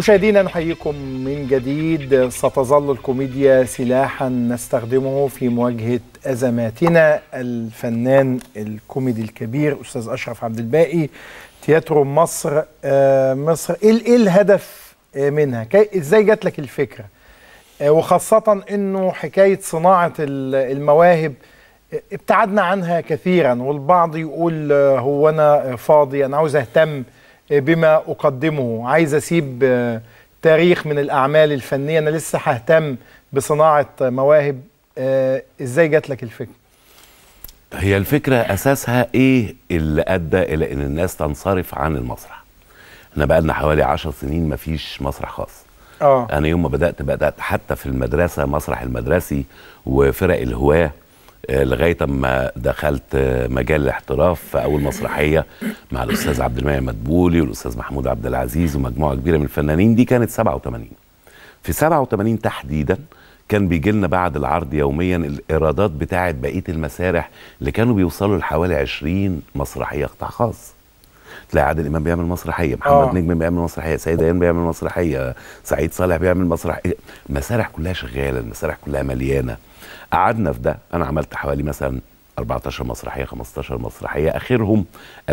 مشاهدينا نحييكم من جديد ستظل الكوميديا سلاحا نستخدمه في مواجهة أزماتنا الفنان الكوميدي الكبير أستاذ أشرف عبد الباقي تياترو مصر آه مصر إيه, إيه الهدف آه منها كي إزاي جات لك الفكرة آه وخاصة أنه حكاية صناعة المواهب ابتعدنا عنها كثيرا والبعض يقول هو أنا فاضي أنا عاوز أهتم بما أقدمه عايز أسيب تاريخ من الأعمال الفنية أنا لسه ههتم بصناعة مواهب إزاي جات لك الفكرة؟ هي الفكرة أساسها إيه اللي أدى إلى إن الناس تنصرف عن المسرح احنا بقالنا حوالي عشر سنين مفيش مسرح خاص آه. أنا يوم ما بدأت بدأت حتى في المدرسة مسرح المدرسي وفرق الهواة لغايه اما دخلت مجال الاحتراف في اول مسرحيه مع الاستاذ عبد المنعم مدبولي والاستاذ محمود عبد العزيز ومجموعه كبيره من الفنانين دي كانت 87 في 87 تحديدا كان بيجي لنا بعد العرض يوميا الايرادات بتاعه بقيه المسارح اللي كانوا بيوصلوا لحوالي 20 مسرحيه قطاع خاص تلاقي عادل امام بيعمل مسرحيه محمد آه. نجم بيعمل مسرحيه سيد ايام بيعمل مسرحيه سعيد صالح بيعمل مسرحيه المسارح كلها شغاله المسارح كلها مليانه قعدنا في ده انا عملت حوالي مثلا 14 مسرحيه 15 مسرحيه اخرهم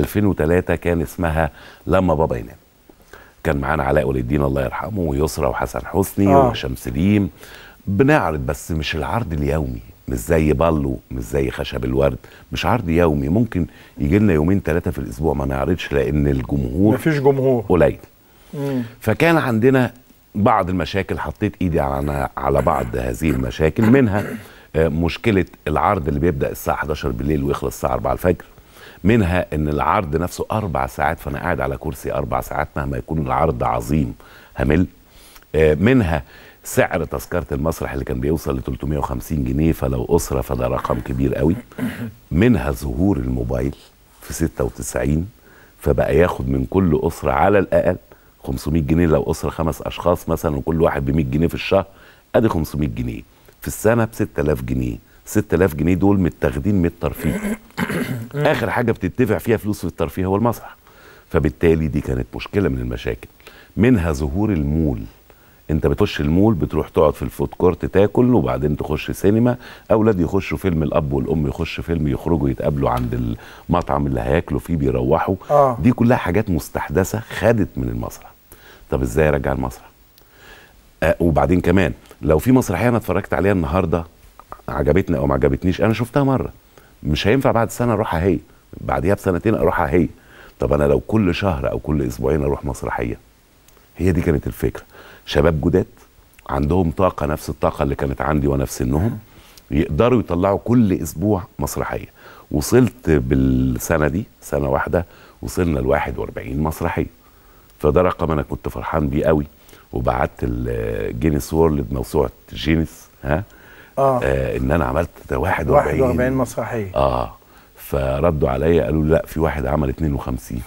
2003 كان اسمها لما بابا ينام كان معانا علاء ولي الدين الله يرحمه ويسرى وحسن حسني آه. وهشام سليم بنعرض بس مش العرض اليومي مش زي بالو مش زي خشب الورد مش عرض يومي ممكن يجي لنا يومين ثلاثه في الاسبوع ما نعرضش لان الجمهور مفيش جمهور قليل مم. فكان عندنا بعض المشاكل حطيت ايدي على على بعض هذه المشاكل منها آه، مشكله العرض اللي بيبدا الساعه 11 بالليل ويخلص الساعه 4 الفجر منها ان العرض نفسه اربع ساعات فانا قاعد على كرسي اربع ساعات مهما يكون العرض عظيم همل آه، منها سعر تذكره المسرح اللي كان بيوصل ل 350 جنيه فلو اسره فده رقم كبير قوي منها ظهور الموبايل في 96 فبقى ياخد من كل اسره على الاقل 500 جنيه لو اسره خمس اشخاص مثلا وكل واحد ب 100 جنيه في الشهر ادي 500 جنيه في السنه ب 6000 جنيه 6000 جنيه دول متاخدين من الترفيه اخر حاجه بتدفع فيها فلوس في الترفيه هو المسرح فبالتالي دي كانت مشكله من المشاكل منها ظهور المول انت بتخش المول بتروح تقعد في الفود كورت تاكل وبعدين تخش سينما اولاد يخشوا فيلم الاب والام يخشوا فيلم يخرجوا يتقابلوا عند المطعم اللي هياكلوا فيه بيروحوا آه. دي كلها حاجات مستحدثه خدت من المسرح طب ازاي ارجع المسرح آه وبعدين كمان لو في مسرحيه انا اتفرجت عليها النهارده عجبتني او ما عجبتنيش انا شفتها مره مش هينفع بعد سنه اروحها هي بعديها بسنتين اروحها هي طب انا لو كل شهر او كل اسبوعين اروح مسرحيه هي دي كانت الفكره شباب جداد عندهم طاقه نفس الطاقه اللي كانت عندي وانا في سنهم يقدروا يطلعوا كل اسبوع مسرحيه وصلت بالسنه دي سنه واحده وصلنا ل 41 مسرحيه فده رقم انا كنت فرحان بيه قوي وبعت الجينيس وورلد موسوعه جينيس ها اه آه ان انا عملت 41 41 مسرحيه اه فردوا عليا قالوا لي لا في واحد عمل 52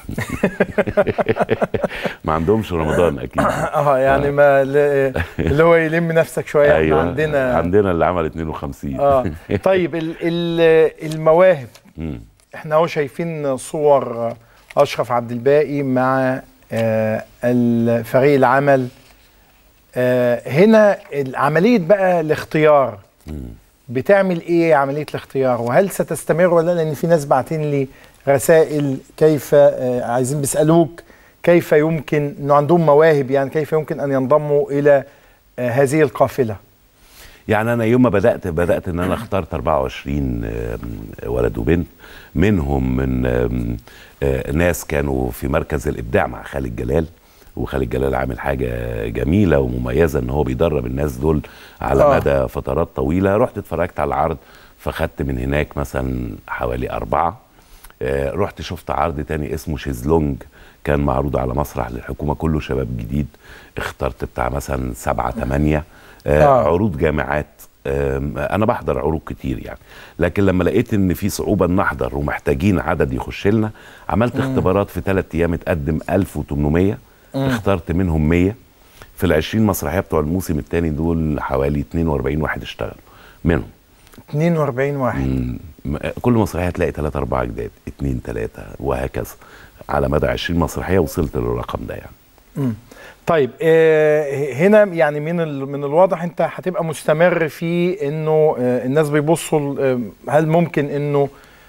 ما عندهمش رمضان اكيد اه يعني ما ل- اللي هو يلم نفسك شويه ايوه عندنا عندنا اللي عمل 52 اه طيب ال ال المواهب مم. احنا اهو شايفين صور اشرف عبد الباقي مع آه الفريق العمل آه هنا عمليه بقى الاختيار بتعمل ايه عمليه الاختيار وهل ستستمر ولا لا؟ لان في ناس باعتين لي رسائل كيف آه عايزين بيسالوك كيف يمكن انه عندهم مواهب يعني كيف يمكن ان ينضموا الى آه هذه القافله يعني انا يوم ما بدات بدات ان انا اخترت 24 آم، ولد وبنت منهم من آم، آه، ناس كانوا في مركز الابداع مع خالد جلال وخالد جلال عامل حاجه جميله ومميزه ان هو بيدرب الناس دول على آه. مدى فترات طويله رحت اتفرجت على العرض فخدت من هناك مثلا حوالي اربعه آه، رحت شفت عرض تاني اسمه شيزلونج كان معروض على مسرح للحكومه كله شباب جديد اخترت بتاع مثلا سبعه ثمانيه آه آه. عروض جامعات آم، انا بحضر عروض كتير يعني لكن لما لقيت ان في صعوبه ان احضر ومحتاجين عدد يخش لنا عملت اختبارات في ثلاث ايام اتقدم 1800 اخترت منهم 100 في ال 20 مسرحيه بتوع الموسم الثاني دول حوالي 42 واحد اشتغلوا منهم 42 واحد م- كل مسرحيه تلاقي ثلاثة أربعة جداد اتنين ثلاثة وهكذا على مدى 20 مسرحيه وصلت للرقم ده يعني طيب آه، هنا يعني من ال- من الواضح انت هتبقى مستمر في انه آه، الناس بيبصوا ل- آه، هل ممكن انه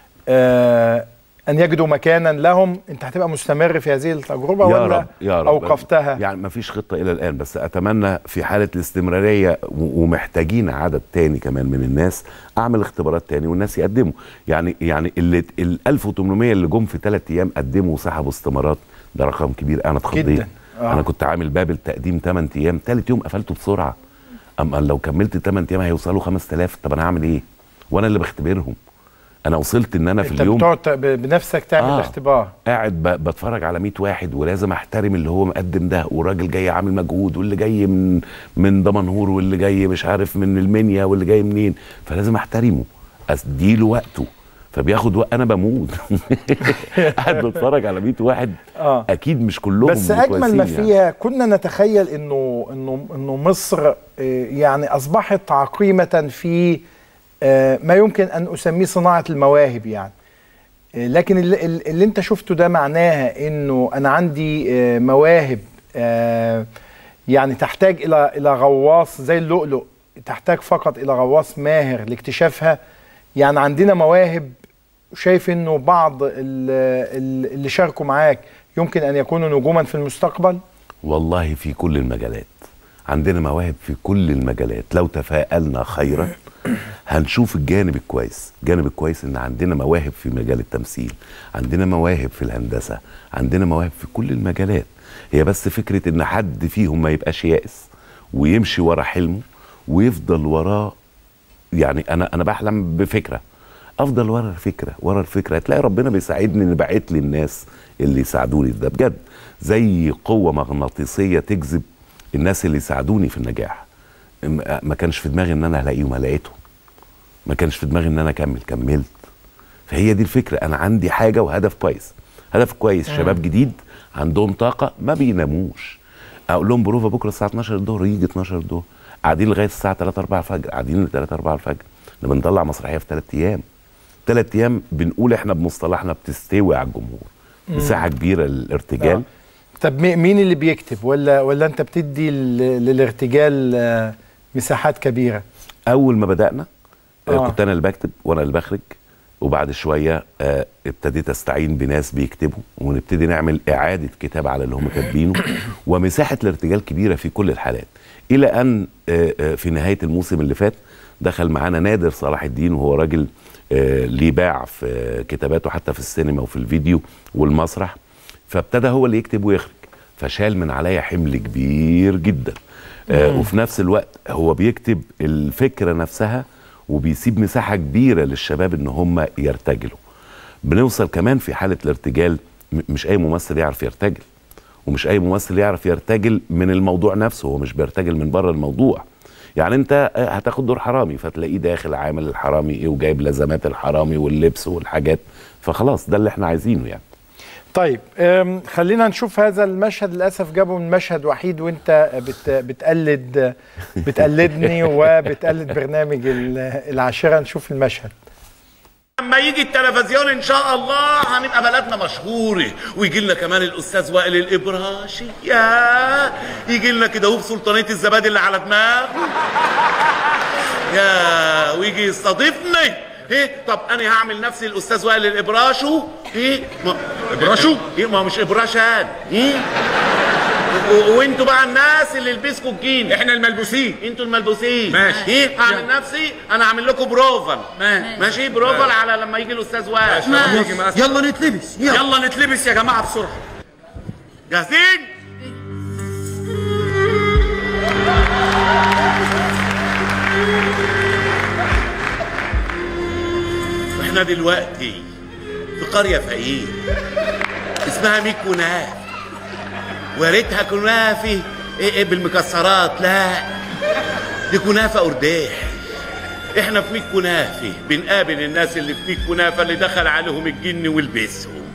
آه، ان يجدوا مكانا لهم انت هتبقى مستمر في هذه التجربه يا ولا رب يا رب اوقفتها يعني ما فيش خطه الى الان بس اتمنى في حاله الاستمراريه و- ومحتاجين عدد تاني كمان من الناس اعمل اختبارات تاني والناس يقدموا يعني يعني اللي ال 1800 اللي جم في ثلاث ايام قدموا وسحبوا استمارات ده رقم كبير انا اتخضيت جداً. آه. انا كنت عامل باب التقديم 8 ايام ثالث يوم قفلته بسرعه اما لو كملت 8 ايام هيوصلوا 5000 طب انا هعمل ايه وانا اللي بختبرهم انا وصلت ان انا في انت اليوم بتقعد ت- ب- بنفسك تعمل آه. اختبار قاعد ب- بتفرج على 100 واحد ولازم احترم اللي هو مقدم ده والراجل جاي عامل مجهود واللي جاي من من دمنهور واللي جاي مش عارف من المنيا واللي جاي منين فلازم احترمه اديله وقته فبياخد وقت انا بموت قاعد بتفرج على 100 واحد اه اكيد مش كلهم بس اجمل ما كويسين يعني. فيها كنا نتخيل انه انه انه مصر آه، يعني اصبحت عقيمه في آه، ما يمكن ان اسميه صناعه المواهب يعني آه، لكن اللي, اللي انت شفته ده معناها انه انا عندي آه، مواهب آه، يعني تحتاج الى الى غواص زي اللؤلؤ تحتاج فقط الى غواص ماهر لاكتشافها يعني عندنا مواهب شايف انه بعض ال- ال- اللي شاركوا معاك يمكن ان يكونوا نجوما في المستقبل والله في كل المجالات عندنا مواهب في كل المجالات لو تفاءلنا خيرا هنشوف الجانب الكويس الجانب الكويس ان عندنا مواهب في مجال التمثيل عندنا مواهب في الهندسة عندنا مواهب في كل المجالات هي بس فكرة ان حد فيهم ما يبقاش يائس ويمشي ورا حلمه ويفضل وراه يعني انا انا بحلم بفكره افضل ورا الفكره ورا الفكره هتلاقي ربنا بيساعدني ان باعت لي الناس اللي يساعدوني في ده بجد زي قوه مغناطيسيه تجذب الناس اللي يساعدوني في النجاح م- ما كانش في دماغي ان انا هلاقيهم لقيتهم ما كانش في دماغي ان انا اكمل كملت فهي دي الفكره انا عندي حاجه وهدف كويس هدف كويس شباب جديد عندهم طاقه ما بيناموش اقول لهم بروفا بكره الساعه 12 الظهر يجي 12 الظهر قاعدين لغايه الساعه 3 4 الفجر قاعدين ل 3 4 الفجر احنا بنطلع مسرحيه في ثلاث ايام ثلاث ايام بنقول احنا بمصطلحنا بتستوي على الجمهور مساحه كبيره للارتجال آه. طب مي- مين اللي بيكتب ولا ولا انت بتدي ل- للارتجال آه، مساحات كبيره اول ما بدانا آه. آه. كنت انا اللي بكتب وانا اللي بخرج وبعد شويه آه ابتديت استعين بناس بيكتبوا ونبتدي نعمل اعاده كتاب على اللي هم كاتبينه ومساحه الارتجال كبيره في كل الحالات الى ان آه آه في نهايه الموسم اللي فات دخل معانا نادر صلاح الدين وهو راجل آه ليه باع في آه كتاباته حتى في السينما وفي الفيديو والمسرح فابتدى هو اللي يكتب ويخرج فشال من عليا حمل كبير جدا آه وفي نفس الوقت هو بيكتب الفكره نفسها وبيسيب مساحه كبيره للشباب ان هم يرتجلوا بنوصل كمان في حاله الارتجال م- مش اي ممثل يعرف يرتجل ومش اي ممثل يعرف يرتجل من الموضوع نفسه هو مش بيرتجل من بره الموضوع يعني انت آه، هتاخد دور حرامي فتلاقيه داخل عامل الحرامي ايه وجايب لزمات الحرامي واللبس والحاجات فخلاص ده اللي احنا عايزينه يعني طيب أم، خلينا نشوف هذا المشهد للاسف جابوا من مشهد وحيد وانت بت بتقلد بتقلدني وبتقلد برنامج ال- العاشره نشوف المشهد لما يجي التلفزيون ان شاء الله هنبقى بلدنا مشهوره ويجي لنا كمان الاستاذ وائل الابراشي يا يجي لنا كده هو بسلطانيه الزبادي اللي على دماغه يا ويجي يستضيفني ايه طب انا هعمل نفسي الاستاذ وائل الابراشو ايه ما ابراشو ايه ما هو مش ابراشان ايه و- وانتوا بقى الناس اللي لبسكوا الجين احنا الملبوسين انتوا الملبوسين ماشي. ايه هعمل نفسي انا هعمل لكم بروفل ماشي. ماشي بروفل على لما يجي الاستاذ وائل يجي مثلا. يلا نتلبس يلا يلا نتلبس يا جماعه بسرعه جاهزين احنا دلوقتي في قرية فقير اسمها ميك كناف ويا ريتها كنافة ايه ايه بالمكسرات لا دي كنافة قرداح احنا في ميك كنافة بنقابل الناس اللي في ميك كنافة اللي دخل عليهم الجن ولبسهم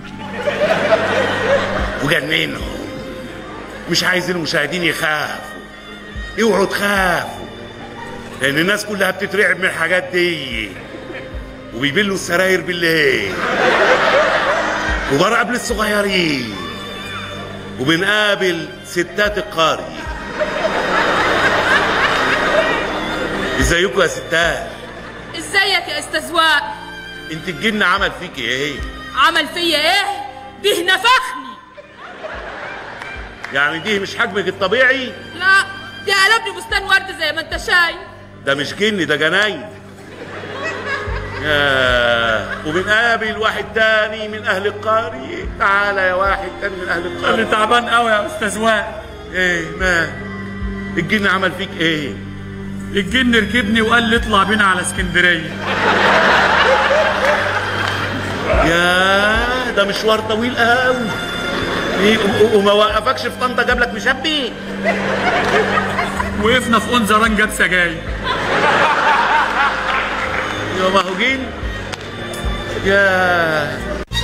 وجننهم مش عايز المشاهدين يخافوا اوعوا تخافوا لان الناس كلها بتترعب من الحاجات دي وبيبلوا السراير بالليل وبره قبل الصغيرين وبنقابل ستات القرية ازيكم يا ستات ازيك يا استاذ وائل انت الجن عمل فيك ايه عمل فيا ايه ده نفخني يعني دي مش حجمك الطبيعي لا دي قلبني بستان ورد زي ما انت شايف ده مش جن ده جناين ياه وبنقابل واحد تاني من اهل القرية تعالى يا واحد تاني من اهل انا القرية تعبان قوي يا استاذ وائل ايه ما الجن عمل فيك ايه الجن ركبني وقال لي اطلع بينا على اسكندريه يا ده مشوار طويل قوي إيه، و- و- وما وقفكش في طنطا جاب لك مشبي وقفنا في انزران جاب سجاير يا ما هو جن يا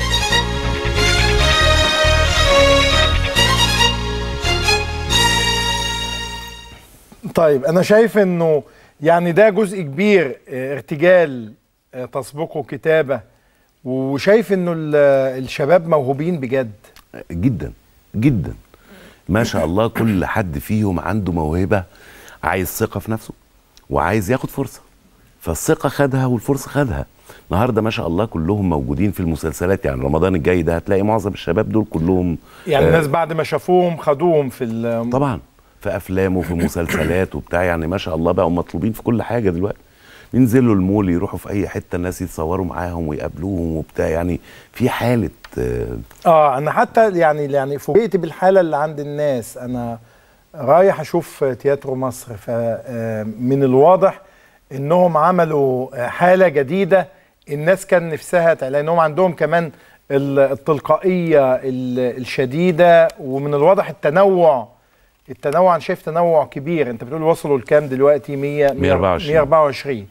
طيب انا شايف انه يعني ده جزء كبير آه، ارتجال آه، تسبقه كتابه وشايف انه ال- الشباب موهوبين بجد جدا جدا ما شاء الله كل حد فيهم عنده موهبه عايز ثقه في نفسه وعايز ياخد فرصه فالثقه خدها والفرصه خدها النهارده ما شاء الله كلهم موجودين في المسلسلات يعني رمضان الجاي ده هتلاقي معظم الشباب دول كلهم يعني آه، الناس بعد ما شافوهم خدوهم في ال- طبعا في افلام وفي مسلسلات وبتاع يعني ما شاء الله بقوا مطلوبين في كل حاجه دلوقتي ينزلوا المول يروحوا في اي حته الناس يتصوروا معاهم ويقابلوهم وبتاع يعني في حاله آه، اه انا حتى يعني يعني فوجئت بالحاله اللي عند الناس انا رايح اشوف تياترو مصر فمن الواضح انهم عملوا حاله جديده الناس كان نفسها تع- لانهم عندهم كمان ال- التلقائيه ال- الشديده ومن الواضح التنوع التنوع انا شايف تنوع كبير انت بتقول وصلوا لكام دلوقتي 100 124. 124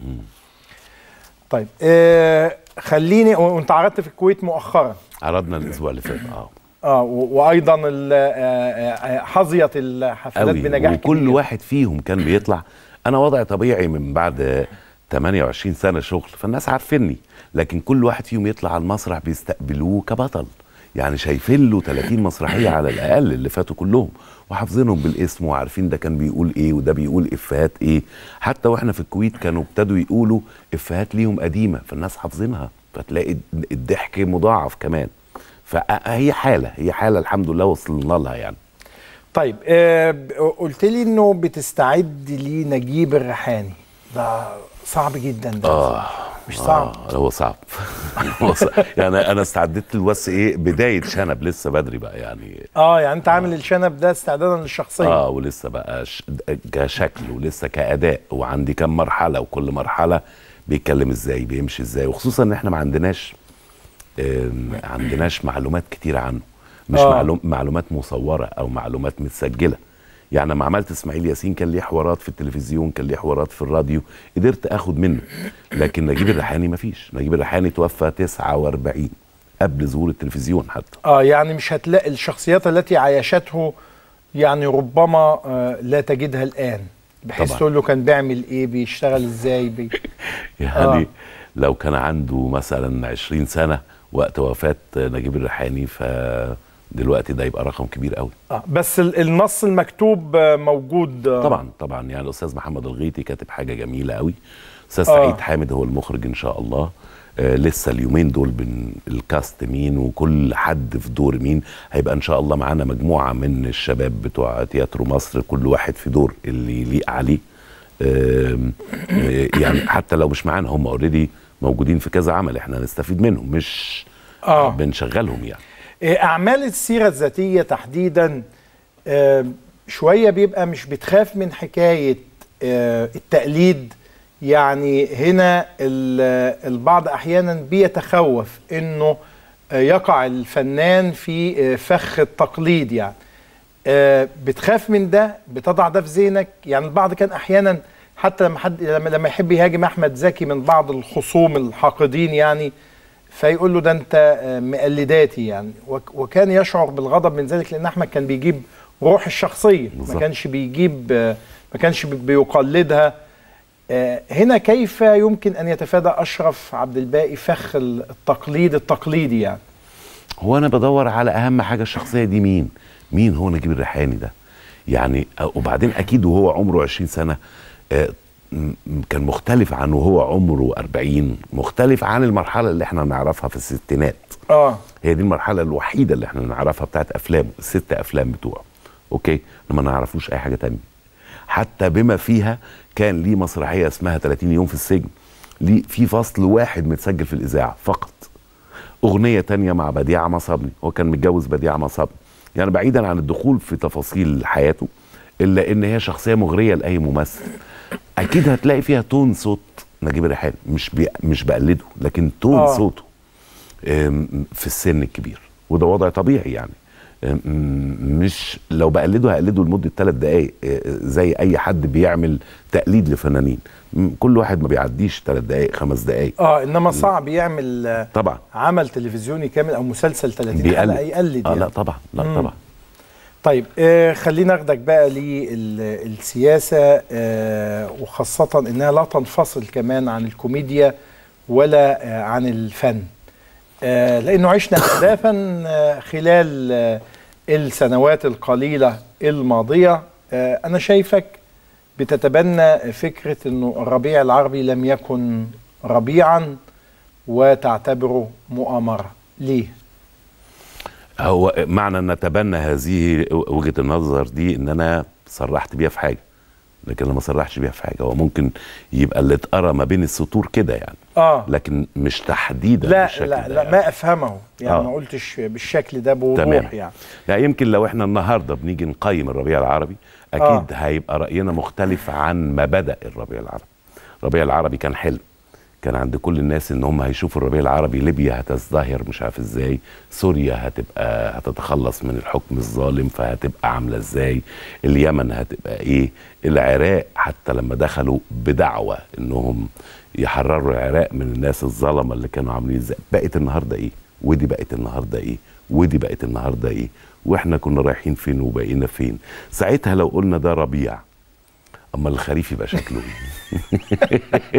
طيب آه خليني وانت عرضت في الكويت مؤخرا عرضنا الاسبوع اللي فات اه اه و- وايضا ال- آه، آه، حظيت الحفلات قوي بنجاح وكل كبير. واحد فيهم كان بيطلع انا وضع طبيعي من بعد 28 سنه شغل فالناس عارفيني لكن كل واحد فيهم يطلع على المسرح بيستقبلوه كبطل يعني شايفين له 30 مسرحيه على الاقل اللي فاتوا كلهم وحافظينهم بالاسم وعارفين ده كان بيقول ايه وده بيقول افيهات ايه حتى واحنا في الكويت كانوا ابتدوا يقولوا افيهات ليهم قديمه فالناس حافظينها فتلاقي الضحك مضاعف كمان فهي حاله هي حاله الحمد لله وصلنا لها يعني طيب آه ب- قلت لي انه بتستعد لنجيب الريحاني ده صعب جدا ده اه مش صعب آه هو صعب هو صعب. يعني انا استعدت له بس ايه بدايه شنب لسه بدري بقى يعني اه يعني انت عامل الشنب ده استعدادا للشخصيه اه ولسه بقى ش... كشكل ولسه كاداء وعندي كام مرحله وكل مرحله بيتكلم ازاي بيمشي ازاي وخصوصا ان احنا ما عندناش آم، عندناش معلومات كتير عنه مش آه. معلوم معلومات مصوره او معلومات متسجله يعني لما عملت اسماعيل ياسين كان ليه حوارات في التلفزيون كان ليه حوارات في الراديو قدرت اخد منه لكن نجيب الريحاني مفيش نجيب الريحاني توفى 49 قبل ظهور التلفزيون حتى اه يعني مش هتلاقي الشخصيات التي عايشته يعني ربما آه لا تجدها الان بحيث طبعاً. تقول له كان بيعمل ايه بيشتغل ازاي بي... يعني آه. آه. لو كان عنده مثلا 20 سنه وقت وفاه نجيب الريحاني فدلوقتي ده يبقى رقم كبير قوي آه بس ال- النص المكتوب آه موجود آه طبعا طبعا يعني الاستاذ محمد الغيطي كاتب حاجه جميله قوي استاذ آه. سعيد حامد هو المخرج ان شاء الله آه لسه اليومين دول بن الكاست مين وكل حد في دور مين هيبقى ان شاء الله معانا مجموعه من الشباب بتوع تياترو مصر كل واحد في دور اللي يليق عليه آم، آه، يعني حتى لو مش معانا هم اوريدي موجودين في كذا عمل احنا هنستفيد منهم مش آه. بنشغلهم يعني آه، اعمال السيره الذاتيه تحديدا آه، شويه بيبقى مش بتخاف من حكايه آه، التقليد يعني هنا ال- البعض احيانا بيتخوف انه آه، يقع الفنان في آه، فخ التقليد يعني آه، بتخاف من ده بتضع ده في ذهنك يعني البعض كان احيانا حتى لما حد لما لما يحب يهاجم احمد زكي من بعض الخصوم الحاقدين يعني فيقول له ده انت آه، مقلداتي يعني وك- وكان يشعر بالغضب من ذلك لان احمد كان بيجيب روح الشخصيه ما بالظبط. كانش بيجيب آه، ما كانش بي- بيقلدها آه، هنا كيف يمكن ان يتفادى اشرف عبد الباقي فخ التقليد التقليدي يعني هو انا بدور على اهم حاجه الشخصيه دي مين مين هو نجيب الريحاني ده يعني آه، وبعدين اكيد وهو عمره 20 سنه آه، م- م- كان مختلف عن وهو عمره 40 مختلف عن المرحله اللي احنا نعرفها في الستينات اه هي دي المرحله الوحيده اللي احنا نعرفها بتاعت افلامه الست افلام بتوعه اوكي ما نعرفوش اي حاجه تانية حتى بما فيها كان ليه مسرحيه اسمها 30 يوم في السجن ليه في فصل واحد متسجل في الاذاعه فقط اغنيه تانية مع بديعه مصابني هو كان متجوز بديعه مصابني يعني بعيدا عن الدخول في تفاصيل حياته الا ان هي شخصيه مغريه لاي ممثل اكيد هتلاقي فيها تون صوت نجيب الريحاني مش بي مش بقلده لكن تون آه. آه. صوته أم، في السن الكبير وده وضع طبيعي يعني أم، مش لو بقلده هقلده لمده ثلاث دقائق أه، زي اي حد بيعمل تقليد لفنانين م، كل واحد ما بيعديش ثلاث دقائق خمس دقائق اه انما صعب يعمل آه، طبعا عمل تلفزيوني كامل او مسلسل 30 بيقلد حلقه يقلد آه يعني. لا طبعا لا مم. طبعا طيب آه خلينا ناخدك بقى للسياسة آه وخاصة إنها لا تنفصل كمان عن الكوميديا ولا آه عن الفن آه لأنه عشنا أحداثا آه خلال آه السنوات القليلة الماضية آه أنا شايفك بتتبنى فكرة أنه الربيع العربي لم يكن ربيعا وتعتبره مؤامرة ليه؟ هو معنى ان اتبنى هذه وجهه النظر دي ان انا صرحت بيها في حاجه لكن انا ما صرحتش بيها في حاجه هو ممكن يبقى اللي اتقرا ما بين السطور كده يعني آه لكن مش تحديدا لا بالشكل لا ده لا يعني. ما افهمه يعني آه. ما قلتش بالشكل ده بوضوح تمام. يعني يعني يمكن لو احنا النهارده بنيجي نقيم الربيع العربي اكيد آه. آه. هيبقى راينا مختلف عن ما بدا الربيع العربي الربيع العربي كان حلم كان عند كل الناس ان هم هيشوفوا الربيع العربي ليبيا هتزدهر مش عارف ازاي سوريا هتبقى هتتخلص من الحكم الظالم فهتبقى عامله ازاي اليمن هتبقى ايه العراق حتى لما دخلوا بدعوه انهم يحرروا العراق من الناس الظلمه اللي كانوا عاملين ازاي بقت النهارده ايه ودي بقت النهارده ايه ودي بقت النهارده ايه واحنا كنا رايحين فين وبقينا فين ساعتها لو قلنا ده ربيع اما الخريف يبقى شكله ايه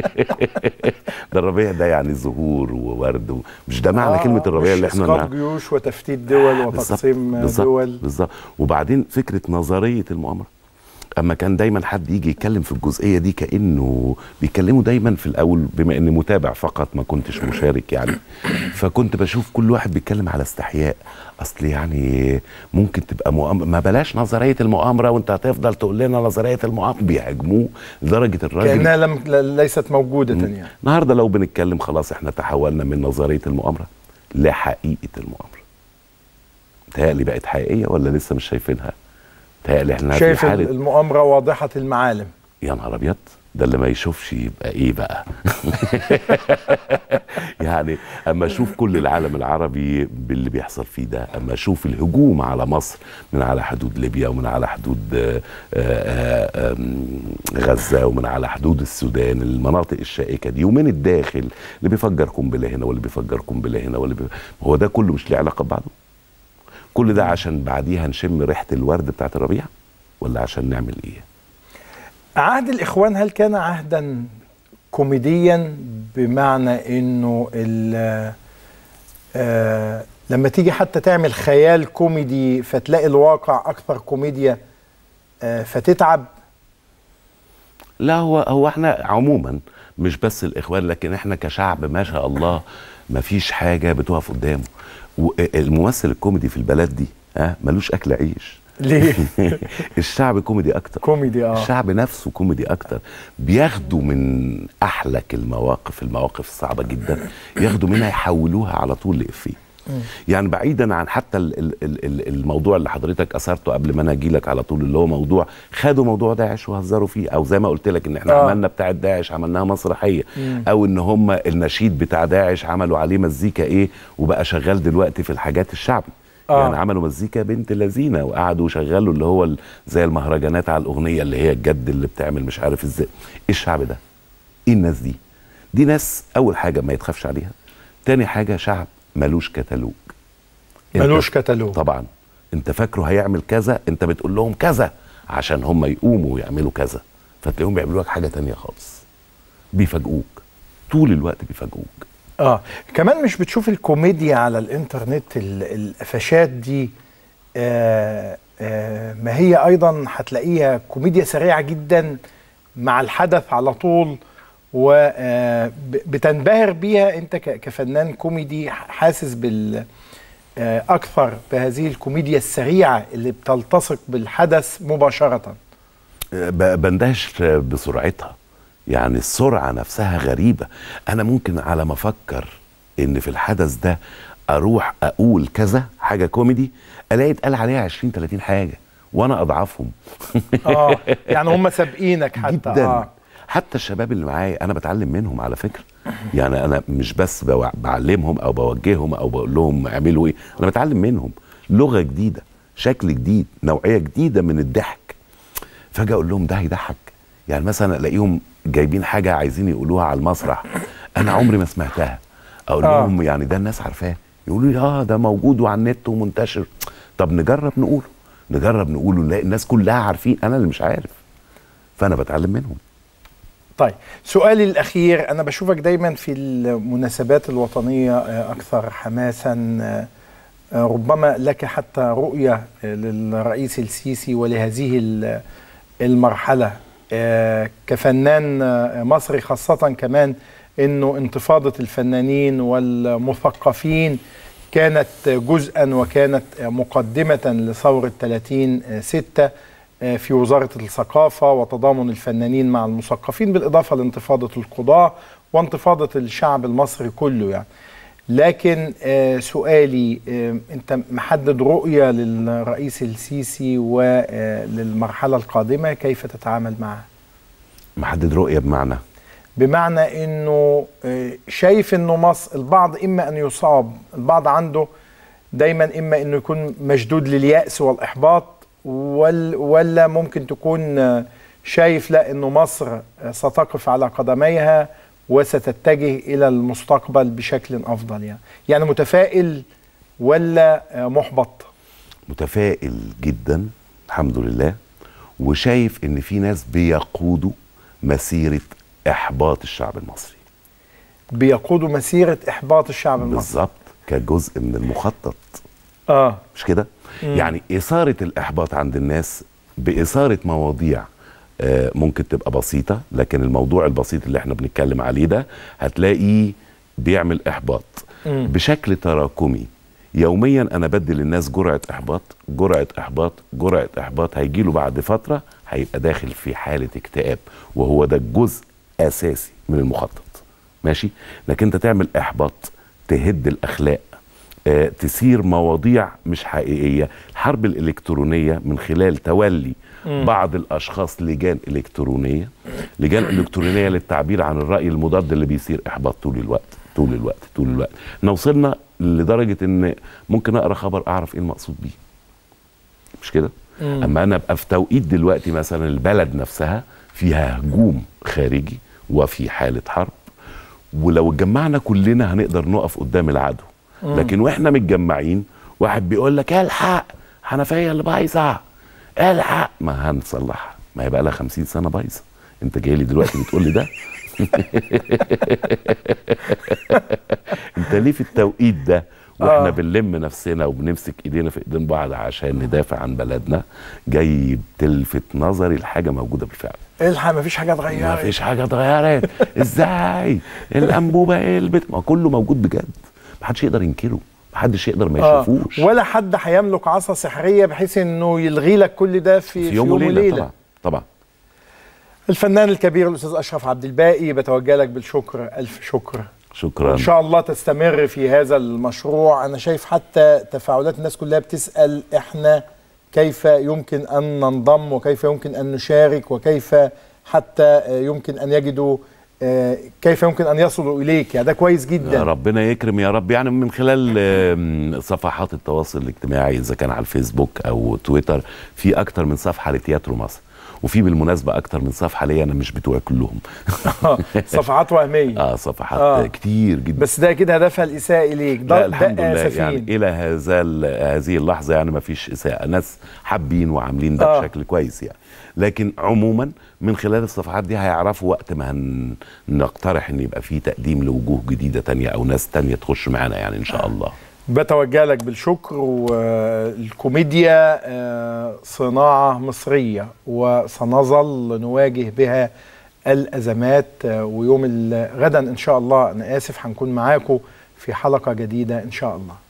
ده الربيع ده يعني زهور وورد و- مش ده معنى آه، كلمه الربيع مش اللي احنا اسقاط نع- جيوش وتفتيت دول بالظبط، وتقسيم بالظبط، دول بالظبط وبعدين فكره نظريه المؤامره اما كان دايما حد يجي يتكلم في الجزئيه دي كانه بيتكلموا دايما في الاول بما اني متابع فقط ما كنتش مشارك يعني فكنت بشوف كل واحد بيتكلم على استحياء اصل يعني ممكن تبقى مؤامره ما بلاش نظريه المؤامره وانت هتفضل تقول لنا نظريه المؤامره بيهاجموه لدرجه الراجل كانها لم ل- ليست موجوده يعني النهارده لو بنتكلم خلاص احنا تحولنا من نظريه المؤامره لحقيقه المؤامره متهيألي بقت حقيقيه ولا لسه مش شايفينها؟ متهيألي احنا في شايف حاله المؤامره واضحه المعالم يا نهار ابيض ده اللي ما يشوفش يبقى ايه بقى يعني اما اشوف كل العالم العربي باللي بيحصل فيه ده اما اشوف الهجوم على مصر من على حدود ليبيا ومن على حدود آه، آه، آم، غزه ومن على حدود السودان المناطق الشائكه دي ومن الداخل اللي بيفجر قنبله هنا واللي بيفجر قنبله هنا واللي بي... هو ده كله مش ليه علاقه ببعضه كل ده عشان بعديها نشم ريحه الورد بتاعت الربيع ولا عشان نعمل ايه عهد الاخوان هل كان عهدا كوميديا بمعنى انه ال- آه لما تيجي حتى تعمل خيال كوميدي فتلاقي الواقع اكثر كوميديا آه فتتعب لا هو هو احنا عموما مش بس الاخوان لكن احنا كشعب ما شاء الله ما فيش حاجه بتقف قدامه الممثل الكوميدي في البلد دي ها ملوش اكل عيش ليه الشعب كوميدي اكتر كوميدي اه الشعب نفسه كوميدي اكتر بياخدوا من احلك المواقف المواقف الصعبه جدا ياخدوا منها يحولوها على طول لافيه يعني بعيدا عن حتى ال- ال- ال- ال- الموضوع اللي حضرتك اثرته قبل ما انا اجي لك على طول اللي هو موضوع خدوا موضوع داعش وهزروا فيه او زي ما قلت لك ان احنا آه. آه. عملنا بتاع داعش عملناها مسرحيه او ان هم النشيد بتاع داعش عملوا عليه مزيكا ايه وبقى شغال دلوقتي في الحاجات الشعبي آه. آه. يعني عملوا مزيكا بنت لذينه وقعدوا شغلوا اللي هو ال- زي المهرجانات على الاغنيه اللي هي الجد اللي بتعمل مش عارف ازاي ايه الشعب ده ايه الناس دي دي ناس اول حاجه ما يتخافش عليها تاني حاجه شعب ملوش كتالوج أنت- ملوش كتالوج طبعا انت فاكره هيعمل كذا انت بتقول لهم كذا عشان هم يقوموا ويعملوا كذا فتلاقيهم بيعملوا لك حاجه تانية خالص بيفاجئوك طول الوقت بيفاجئوك اه كمان مش بتشوف الكوميديا على الانترنت ال- القفشات دي آه آه، ما هي ايضا هتلاقيها كوميديا سريعه جدا مع الحدث على طول وبتنبهر بيها انت ك- كفنان كوميدي حاسس بال آه، اكثر بهذه الكوميديا السريعه اللي بتلتصق بالحدث مباشره ب- بندهش بسرعتها يعني السرعة نفسها غريبة أنا ممكن على ما أفكر إن في الحدث ده أروح أقول كذا حاجة كوميدي ألاقي اتقال عليها 20 30 حاجة وأنا أضعفهم اه يعني هم سابقينك حتى جدا اه حتى الشباب اللي معايا انا بتعلم منهم على فكره يعني انا مش بس بوع- بعلمهم او بوجههم او بقول لهم اعملوا ايه انا بتعلم منهم لغه جديده شكل جديد نوعيه جديده من الضحك فجاه اقول لهم ده هيضحك يعني مثلا الاقيهم جايبين حاجه عايزين يقولوها على المسرح انا عمري ما سمعتها اقول آه. لهم يعني ده الناس عارفاه يقولوا لي اه ده موجود وعلى النت ومنتشر طب نجرب نقوله نجرب نقوله نلاقي الناس كلها عارفين انا اللي مش عارف فانا بتعلم منهم طيب سؤالي الأخير أنا بشوفك دايما في المناسبات الوطنية آه، أكثر حماسا آه، آه، ربما لك حتى رؤية آه، للرئيس السيسي ولهذه ال- المرحلة آه، كفنان آه، مصري خاصة كمان أنه انتفاضة الفنانين والمثقفين كانت جزءا وكانت مقدمة لثورة 30 ستة في وزارة الثقافة وتضامن الفنانين مع المثقفين بالإضافة لانتفاضة القضاة وانتفاضة الشعب المصري كله يعني لكن آه، سؤالي آه، أنت محدد رؤية للرئيس السيسي وللمرحلة القادمة كيف تتعامل معها محدد رؤيه بمعنى بمعنى انه آه، شايف انه مصر البعض اما ان يصاب البعض عنده دايما اما انه يكون مشدود لليأس والاحباط وال ولا ممكن تكون آه، شايف لا انه مصر آه، ستقف على قدميها وستتجه الى المستقبل بشكل افضل يعني يعني متفائل ولا آه، محبط متفائل جدا الحمد لله وشايف ان في ناس بيقودوا مسيره احباط الشعب المصري بيقودوا مسيرة احباط الشعب المصري بالظبط كجزء من المخطط اه مش كده يعني اثاره الاحباط عند الناس باثاره مواضيع آه، ممكن تبقى بسيطه لكن الموضوع البسيط اللي احنا بنتكلم عليه ده هتلاقيه بيعمل احباط مم. بشكل تراكمي يوميا انا بدي للناس جرعه احباط جرعه احباط جرعه احباط هيجي له بعد فتره هيبقى داخل في حاله اكتئاب وهو ده جزء اساسي من المخطط ماشي لكن انت تعمل احباط تهد الاخلاق آه، تثير مواضيع مش حقيقيه الحرب الالكترونيه من خلال تولي بعض الاشخاص لجان الكترونيه لجان الكترونيه للتعبير عن الراي المضاد اللي بيثير احباط طول الوقت طول الوقت طول الوقت احنا وصلنا لدرجه ان ممكن اقرا خبر اعرف ايه المقصود بيه مش كده اما انا ابقى في توقيت دلوقتي مثلا البلد نفسها فيها هجوم خارجي وفي حاله حرب ولو اتجمعنا كلنا هنقدر نقف قدام العدو لكن واحنا متجمعين واحد بيقول لك الحق حنفيه اللي بايظه الحق ما هنصلحها ما هي بقى لها 50 سنه بايظه انت جاي لي دلوقتي بتقول لي ده انت ليه في التوقيت ده واحنا آه. بنلم نفسنا وبنمسك ايدينا في ايدين بعض عشان ندافع عن بلدنا جاي بتلفت نظري لحاجه موجوده بالفعل الحق مفيش حاجة ما اتغيرت فيش حاجه اتغيرت ازاي الانبوبه قلبت ما كله موجود بجد ما حدش يقدر ينكره ما حدش يقدر ما آه. يشوفوش ولا حد هيملك عصا سحريه بحيث انه يلغي لك كل ده في, في يوم وليله طبعا طبعا الفنان الكبير الاستاذ اشرف عبد الباقي بتوجه لك بالشكر الف شكر شكرا ان شاء الله تستمر في هذا المشروع انا شايف حتى تفاعلات الناس كلها بتسال احنا كيف يمكن ان ننضم وكيف يمكن ان نشارك وكيف حتى آه، يمكن ان يجدوا آه، كيف يمكن ان يصلوا اليك يعني ده كويس جدا يا ربنا يكرم يا رب يعني من خلال آم، صفحات التواصل الاجتماعي اذا كان على الفيسبوك او تويتر في اكتر من صفحه لتياترو مصر وفي بالمناسبه اكتر من صفحه ليا انا مش بتوع كلهم صفحات وهميه اه صفحات آه. آه. كتير جدا بس ده كده هدفها الاساءه اليك لا ده الحمد ده لله آسفين. يعني الى هذا ال- هذه اللحظه يعني ما فيش اساءه ناس حابين وعاملين ده آه. آه. بشكل كويس يعني لكن عموما من خلال الصفحات دي هيعرفوا وقت ما هن... نقترح ان يبقى في تقديم لوجوه جديده تانية او ناس تانية تخش معانا يعني ان شاء الله بتوجه لك بالشكر والكوميديا آه، صناعة مصرية وسنظل نواجه بها الأزمات آه، ويوم ال- غدا إن شاء الله أنا آسف هنكون معاكم في حلقة جديدة إن شاء الله